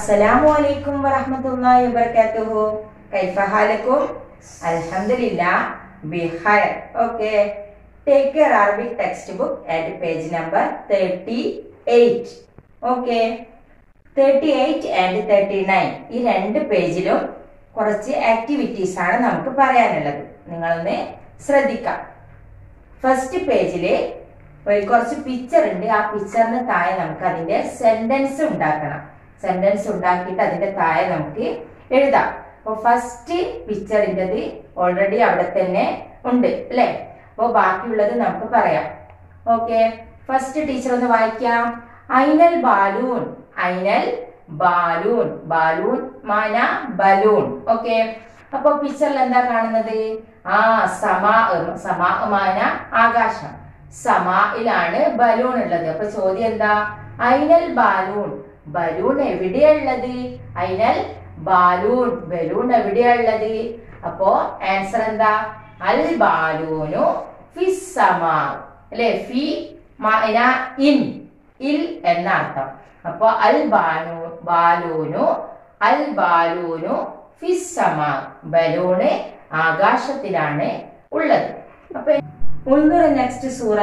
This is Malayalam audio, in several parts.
അസ്സലാമു അലൈക്കും വറഹ്മത്തുള്ളാഹി വബറകാതുഹു കൈഫ ഹാലക്കും അൽഹംദുലില്ലാ ബിഖൈർ okay take your Arabic text book at page number 38 okay 38 and 39 ഈ രണ്ട് പേജിലും കുറച്ച് ആക്ടിവിറ്റീസ് ആണ് നമുക്ക് പറയാനുള്ളത് നിങ്ങളൊന്ന് ശ്രദ്ധിക്കാം ഫസ്റ്റ് പേജില് ഒരു കുറച്ച് പിക്ചർ ഉണ്ട് ആ പിക്ചറിന് താഴെ നമുക്ക് അതിന്റെ സെന്റൻസ് ഉണ്ടാക്കണം സെന്റൻസ് ഉണ്ടാക്കിയിട്ട് അതിന്റെ താഴെ നമുക്ക് എഴുതാം അപ്പൊ ഫസ്റ്റ് പിക്ചറിൻ്റെത് ഓൾറെഡി അവിടെ തന്നെ ഉണ്ട് അല്ലെ അപ്പൊ ബാക്കിയുള്ളത് നമുക്ക് പറയാം ഓക്കെ ഫസ്റ്റ് ടീച്ചർ ഒന്ന് വായിക്കാം ഐനൽ ബാലൂൺ ഐനൽ ബാലൂൺ ബാലൂൺ മാന ബലൂൺ ഓക്കെ അപ്പൊ പിക്ചറിൽ എന്താ കാണുന്നത് ആ സമാ സമാ മാന ആകാശം സമായിലാണ് ബലൂൺ ഉള്ളത് അപ്പൊ ചോദ്യം എന്താ ഐനൽ ബാലൂൺ ബലൂൺ എവിടെയുള്ളത് ഐനൽ ബാലൂൺ ബലൂൺ എവിടെയുള്ളത് അപ്പോ ആൻസർ എന്താ അൽ ബാലൂനു ഫിസ് സമാ അല്ലെ ഫി മഅന ഇൻ ഇൽ എന്ന അർത്ഥം അപ്പൊ അൽ ബാലൂ ബാലൂനു അൽ ബാലൂനു ഫിസ് സമാ ബലൂണ് ആകാശത്തിലാണ് ഉള്ളത് അപ്പൊ ഉള്ളൂർ നെക്സ്റ്റ് സൂറ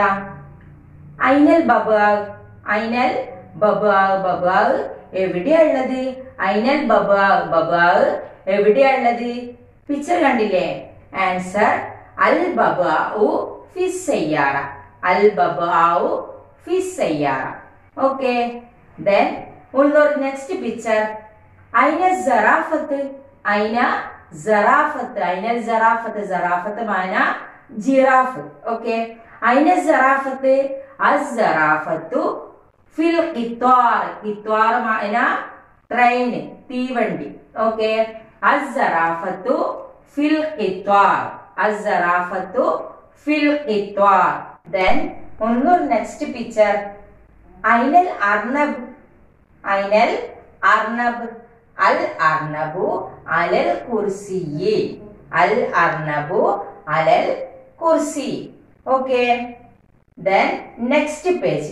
ഐനൽ ബബാഗ് ഐനൽ ബബാഗ് ബബാഗ് എവിടെയുള്ളത് ഐനൽ ബബാഗ് ബബാഗ് എവിടെയുള്ളത് പിക്ചർ കണ്ടില്ലേ ആൻസർ അൽ ബബാഉ ഫിസ് സയ്യാറ അൽ ബബാഉ ഫിസ് സയ്യാറ ഓക്കെ ദെൻ ഉള്ളൂർ നെക്സ്റ്റ് പിക്ചർ ഐന സറാഫത്ത് ഐന സറാഫത്ത് ഐന സറാഫത്ത് സറാഫത്ത് മാന ജിറാഫ് ഓക്കെ ഐന സറാഫത്ത് അസറാഫത്തു ഫിൽ കിത്വാർ കിത്വാർ മാന ട്രെയിൻ തീവണ്ടി ഓക്കെ അസറാഫത്തു ഫിൽ കിത്വാർ അസറാഫത്തു ഫിൽ കിത്വാർ ദെൻ ഒന്നൂർ നെക്സ്റ്റ് പിക്ചർ ഐനൽ അർണബ് ഐനൽ അർണബ് അൽ അർണബു അലൽ കുർസിയി അൽ അർണബു അലൽ കുർസി ഓക്കെ ദെൻ നെക്സ്റ്റ് പേജ്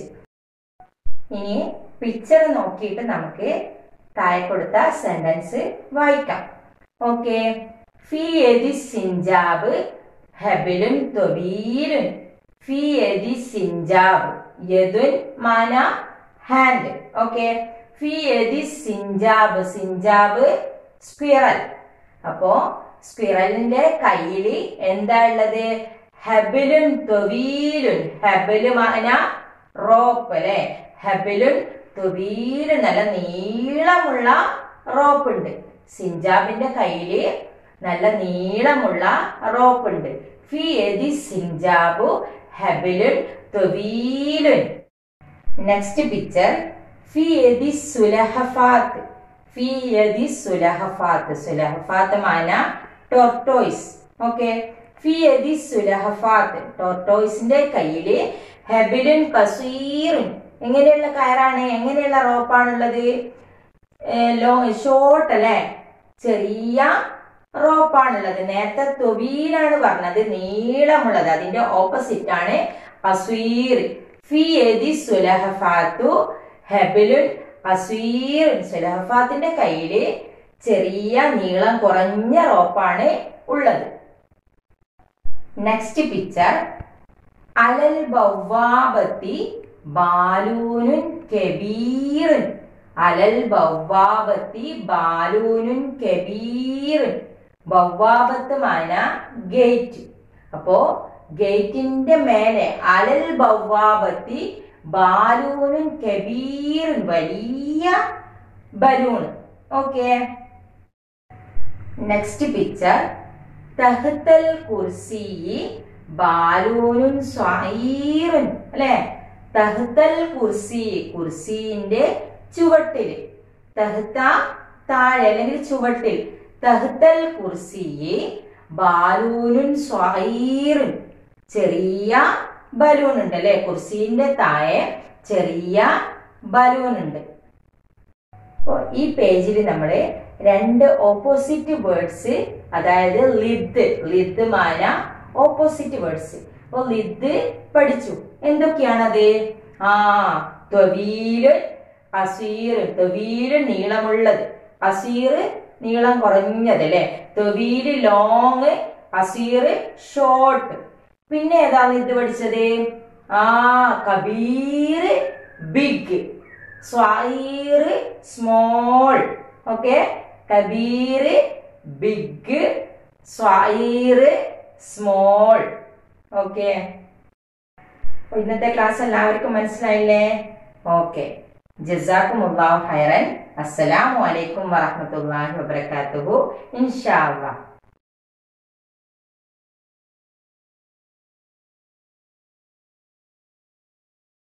ഇനി പിക്ചർ നോക്കിയിട്ട് നമുക്ക് താഴെ കൊടുത്ത സെന്റൻസ് വായിക്കാം ഓക്കെ ഫി എതി സിഞ്ചാബ് ഹെബിലും തൊബീലും ഫി എതി സിഞ്ചാബ് യദുൻ മാന ഹാൻഡ് ഓക്കെ ഫി എതി സിഞ്ചാബ് സിഞ്ചാബ് സ്ക്വിറൽ അപ്പോ സ്ക്വിറലിന്റെ കയ്യില് എന്താ ഉള്ളത് ഹെബിലും തൊവീലും ഹെബിലും മാന റോപ്പ് അല്ലെ ഹെബിലും തൊവീലും നല്ല നീളമുള്ള റോപ്പ് ഉണ്ട് സിഞ്ചാബിന്റെ കയ്യില് നല്ല നീളമുള്ള റോപ്പ് ഉണ്ട് ഫി എതി സിഞ്ചാബു ഹെബിലും തൊവീലും നെക്സ്റ്റ് പിക്ചർ ഫി എതി സുലഹഫാത്ത് ഫി എതി സുലഹഫാത്ത് സുലഹഫാത്ത് മാന ടോർട്ടോയ്സ് ഓക്കെ ഫി എതി സുലഹഫാത്ത് ടോർട്ടോയ്സിന്റെ കയ്യില് ഹെബിലുൻ കസീറുൻ എങ്ങനെയുള്ള കയറാണ് എങ്ങനെയുള്ള റോപ്പാണുള്ളത് ലോ ഷോർട്ട് അല്ലെ ചെറിയ റോപ്പാണുള്ളത് നേരത്തെ തൊവീലാണ് പറഞ്ഞത് നീളമുള്ളത് അതിന്റെ ഓപ്പോസിറ്റ് ആണ് അസീർ ഫി എതി സുലഹഫാത്തു ഹെബിലുൻ അസീർ സുലഹഫാത്തിന്റെ കയ്യില് ചെറിയ നീളം കുറഞ്ഞ റോപ്പാണ് ഉള്ളത് നെക്സ്റ്റ് പിക്ചർ അലൽ ബവ്വാബത്തി ബാലൂനുൻ കെബീറുൻ അലൽ ബവ്വാബത്തി ബാലൂനുൻ കെബീറുൻ ബവ്വാബത്ത് മാന ഗേറ്റ് അപ്പോ ഗേറ്റിന്റെ മേലെ അലൽ ബവ്വാബത്തി ബാലൂനും കബീറും വലിയ ബലൂൺ ഓക്കെ നെക്സ്റ്റ് പിക്ചർ തഹത്തൽ കുർസി ബാലൂനും സ്വൈറുൻ അല്ലെ തഹത്തൽ കുർസി കുർസിന്റെ ചുവട്ടിൽ തഹത്ത താഴെ അല്ലെങ്കിൽ ചുവട്ടിൽ തഹത്തൽ കുർസി ബാലൂനും സ്വൈറുൻ ചെറിയ ബലൂൺ ഉണ്ട് അല്ലെ കുർസീന്റെ താഴെ ചെറിയ ബലൂൺ ഉണ്ട് അപ്പോ ഈ പേജിൽ നമ്മൾ രണ്ട് ഓപ്പോസിറ്റ് വേർഡ്സ് അതായത് ലിദ് ലിദ് മാന ഓപ്പോസിറ്റ് വേർഡ്സ് അപ്പൊ ലിദ് പഠിച്ചു എന്തൊക്കെയാണത് ആ ത്വവീലുൻ അസീർ തൊവീല് നീളമുള്ളത് അസീർ നീളം കുറഞ്ഞത് അല്ലെ തൊവീല് ലോങ് അസീർ ഷോർട്ട് പിന്നെ ഏതാണ് ഇത് പഠിച്ചത് ആ കബീർ ബിഗ് സ്വൈർ സ്മോൾ ഓക്കെ കബീർ ബിഗ് സ്വൈർ സ്മോൾ ഓക്കെ ഇന്നത്തെ ക്ലാസ് എല്ലാവർക്കും മനസ്സിലായില്ലേ ഓക്കെ ജസാക്കുമുല്ലാഹു ഖൈറൻ അസ്സലാമു അലൈക്കും വറഹ്മത്തുള്ളാഹി വബറകാതുഹു ഇൻഷാ അല്ലാഹ്